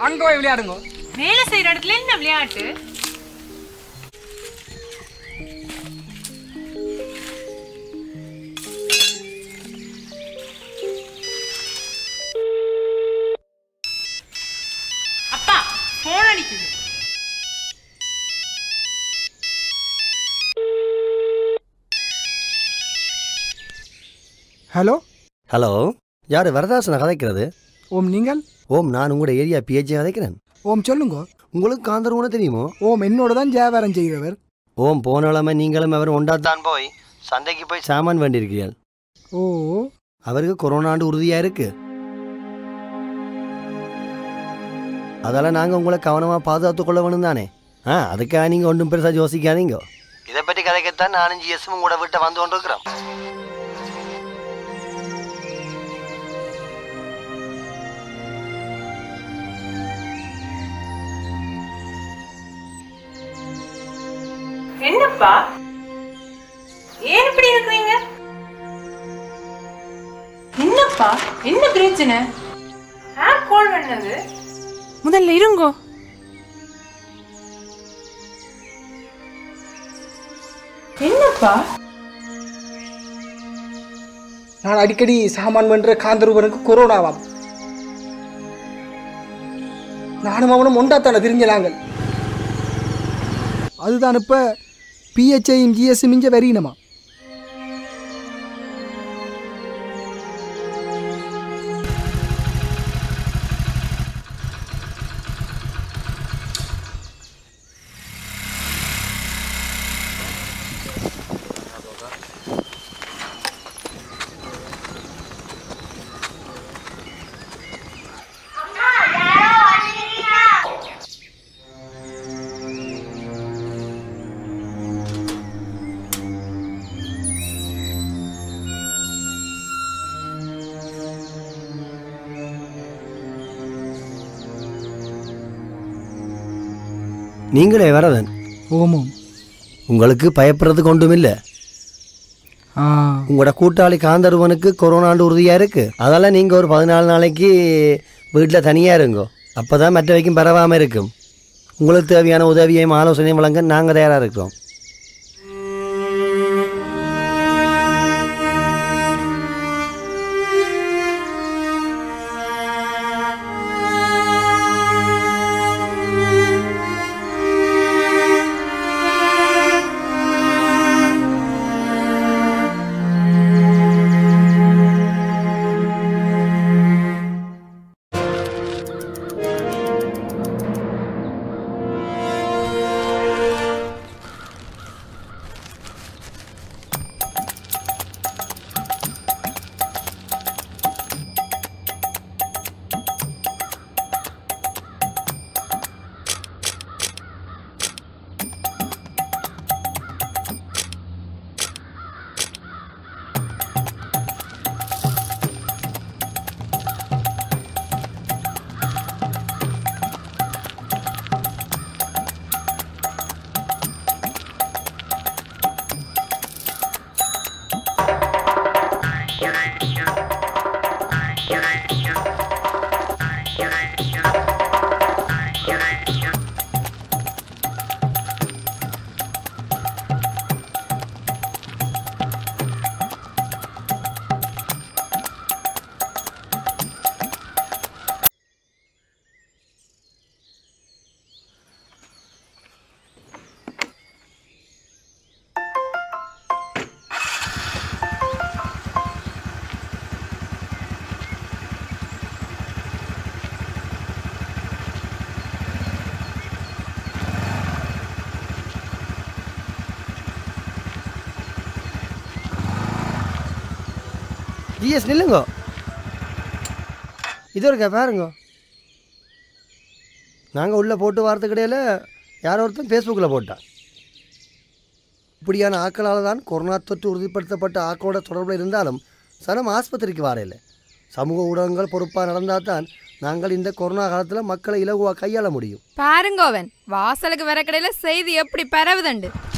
அங்க போய் விளையாடுங்க வேலை செய்யற இடத்துல என்ன விளையாட்டு அப்பா போன் அடிக்குது ஹலோ ஹலோ யார் வரதாசனை கதைக்கிறது ஓம் நீங்கள் ஓம் நான் உங்களோட ஏரியா பிஹெச்சி கதைக்கிறேன் ஓம் சொல்லுங்க உங்களுக்கு காந்தர்வனை தெரியுமோ ஓம் என்னோட தான் வியாபாரம் செய்கிறவர் ஓம் போன கிழமை நீங்களும் அவர் ஒண்டாத்தான் போய் சந்தைக்கு போய் சாமான் வேண்டியிருக்கிறீர்கள் ஓ அவருக்கு கொரோனாண்டு உறுதியாக இருக்கு அதால நாங்கள் உங்களை கவனமாக பாதுகாத்து கொள்ள வேணும் தானே ஆ அதுக்காக நீங்கள் ஒன்றும் பெருசாக யோசிக்காதீங்க இதை பற்றி கதைக்கத்தான் நாலஞ்சு எஸ்மும் உங்களோட வீட்டை வந்து கொண்டிருக்கிறோம் என்னப்பா ஏன் இப்படி இருக்கிறீங்க என்னப்பா என்ன பிரச்சனை யார் கால் பண்ணது முதல்ல இருங்கோ என்னப்பா நான் அடிக்கடி சாமான் பண்ற காந்தரூபனுக்கு கொரோனாவாம் நானும் அவனும் ஒண்டாத்தானே தெரிஞ்சலாங்கள் அதுதான் இப்ப பிஹெச்ஐயும் ஜிஎஸ் மிஞ்ச வரியணுமா நீங்களே வரதன் ஓமோம் உங்களுக்கு பயப்படுறதுக்கு ஒன்றும் இல்லை ஆ உங்களோட கூட்டாளி காந்தருவனுக்கு கொரோனாண்டு உறுதியாக இருக்கு அதால நீங்கள் ஒரு பதினாலு நாளைக்கு வீட்டில் தனியாக இருங்கோ அப்போ தான் மற்றவைக்கும் பரவாமல் இருக்கும் உங்களுக்கு தேவையான உதவியையும் ஆலோசனையும் வழங்க நாங்கள் தயாராக இருக்கிறோம் ஜிஎஸ் நில்லுங்க இது இருக்கா பாருங்க நாங்கள் உள்ளே போட்டு வாரத்துக்கு இடையில யாரோ ஒருத்தன் ஃபேஸ்புக்கில் போட்டான் இப்படியான ஆக்களால் தான் கொரோனா தொற்று உறுதிப்படுத்தப்பட்ட ஆக்களோட தொடர்பில் இருந்தாலும் சனம் ஆஸ்பத்திரிக்கு வாரையில்லை சமூக ஊடகங்கள் பொறுப்பாக நடந்தால் தான் நாங்கள் இந்த கொரோனா காலத்தில் மக்களை இலகுவாக கையாள முடியும் பாருங்கோவன் வாசலுக்கு வர கடையில செய்தி எப்படி பரவுதண்டு